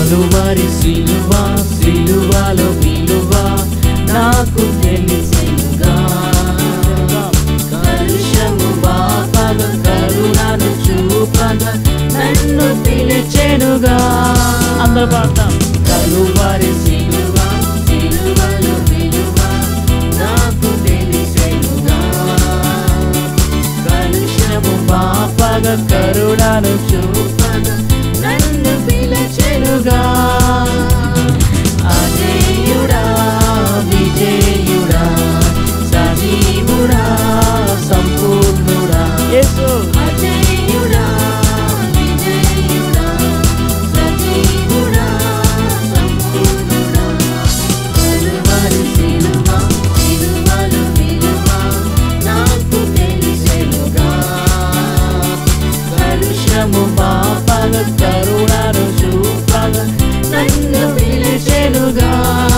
కలువరి సిలువ సిలువలో విలువ నాకు తెలిసినుగా కలుషము బాపగ కరుణను చూపగ నన్ను పిలిచెనుగా అందరూ పాడతాం కలువరి సిలువ సిలువలో విలువ నాకు తెలిసెనుగా కలుషము బాపగ కరుణను చూపగ నన్ను పిలిచెనుగా అజేయుడా విజయుడా సజీవుడా సంపూర్ణుడా యేసు అజేయుడా విజయుడా సజీవుడా సంపూర్ణుడా కలువరి సిలువ సిలువలో విలువ నాకు తెలిసెనుగా కలుషము పాపగ కరుణను చూపగ నన్ను పిలిచెనుగా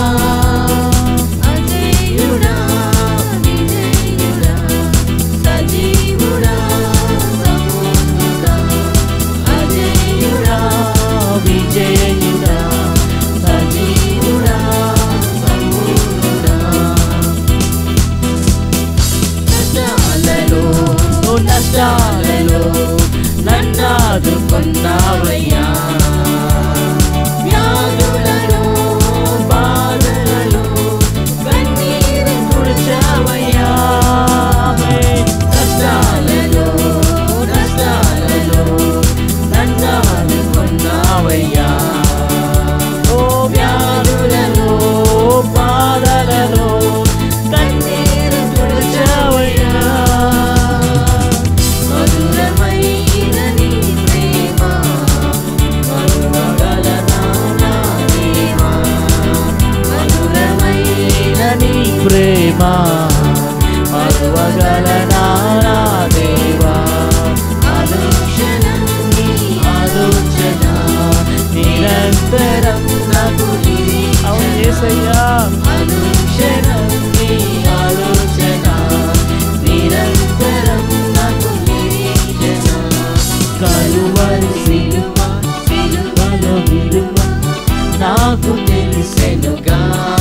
అజేయుడా విజయుడా సజీవుడా సంపూర్ణుడా అజేయుడా విజయుడా సజీవుడా సంపూర్ణుడా నష్టాలలో ఓ నష్టాలలో నన్నాదుకున్నావయ్యా వ్యాధులలో బాధలలో కన్నీరు తుడిచావయ్యా కష్టాలలో నష్టాలలో నన్నాదుకున్నావయ్యా ఓ వ్యాధులలో బాధలలో కన్నీరు తుడిచావయ్యా మధురమైన నీ ప్రేమ మరువగలనా నా దేవా మధురమైన నీ ప్రేమ మరువగలనా నా దేవా అనుక్షణం నీ ఆలోచన నిరంతరం నాకు నిరీక్షణ అనుక్షణం నీ ఆలోచన నిరంతరం నాకు నిరీక్షణ కలువరి సిలువ సిలువలో విలువ నాకు తెలిసెనుగా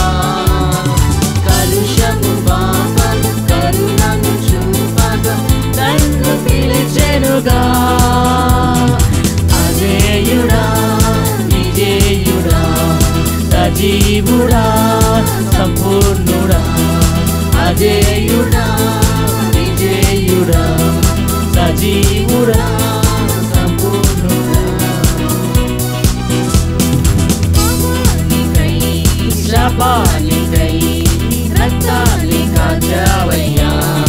కలుషము బాపగ కరుణను చూపగ నన్ను పిలిచెనుగా అజేయుడా విజేయుడా సజీవుడా సంపూర్ణుడా అజేయుడా విజేయుడా సజీవుడా సంపూర్ణుడా శాపానికై రక్తాన్ని కాచావయ్యా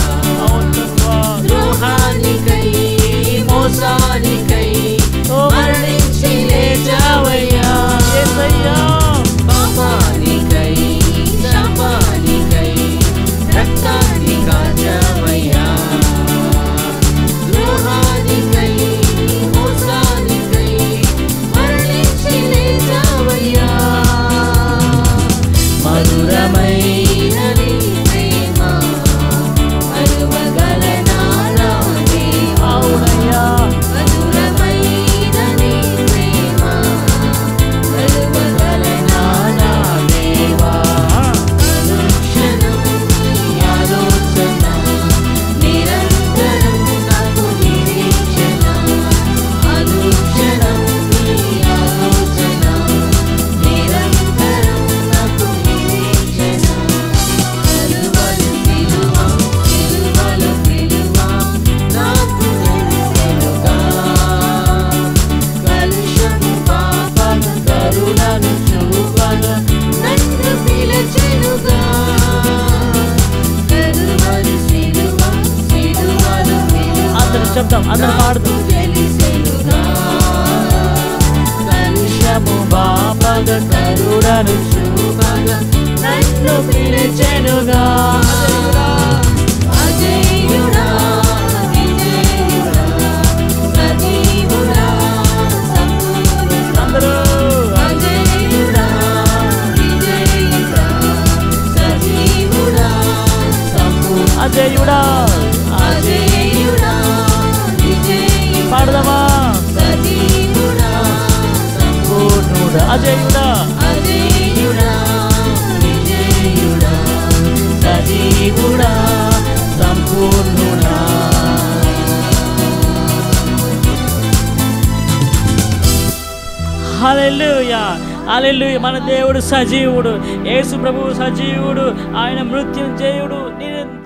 ద్రోహానికై మోసానికై మరణించి లేచావయ్యా పాపానికై శాపానికై రక్తాన్ని కాచావయ్యా ద్రోహానికై మోసానికై మరణించి లేచావయ్యా మధురమైన నీ ప్రేమ మరువగలనా నా దేవా మధురమైన నీ ప్రేమ మరువగలనా నా దేవా అనుక్షణం నీ ఆలోచన నిరంతరం నాకు నిరీక్షణ అనుక్షణం నీ ఆలోచన నిరంతరం నాకు నిరీక్షణ కలువరి సిలువ సిలువలో విలువ నాకు తెలిసెనుగా కలుషము పాపము కరుణను చూపగ నన్ను పిలిచెనుగా కలువరి సిలువ సిలువలో విలువ అందరూ చెప్తాం అందరూ పాడుతూ తెలిసెనుగా కలుషము బాపగ కరుణను చూపగ నన్ను పిలిచెనుగా అజేయుడా విజయుడా సజీవుడా సంపూర్ణుడా అందరూ అజేయుడా విజయుడా సజీవుడా సంపూర్ణుడా అజయుడా అజేయుడా విజయుడా పాడదామా సజీవుడా సంపూర్ణుడా అజేయుడా అజేయుడా అజేయుడా విజయుడా సజీవుడా సంపూర్ణుడా హల్లెలూయా హల్లెలూయా మన దేవుడు సజీవుడు యేసు ప్రభువు సజీవుడు ఆయన మృత్యుంజయుడు నేను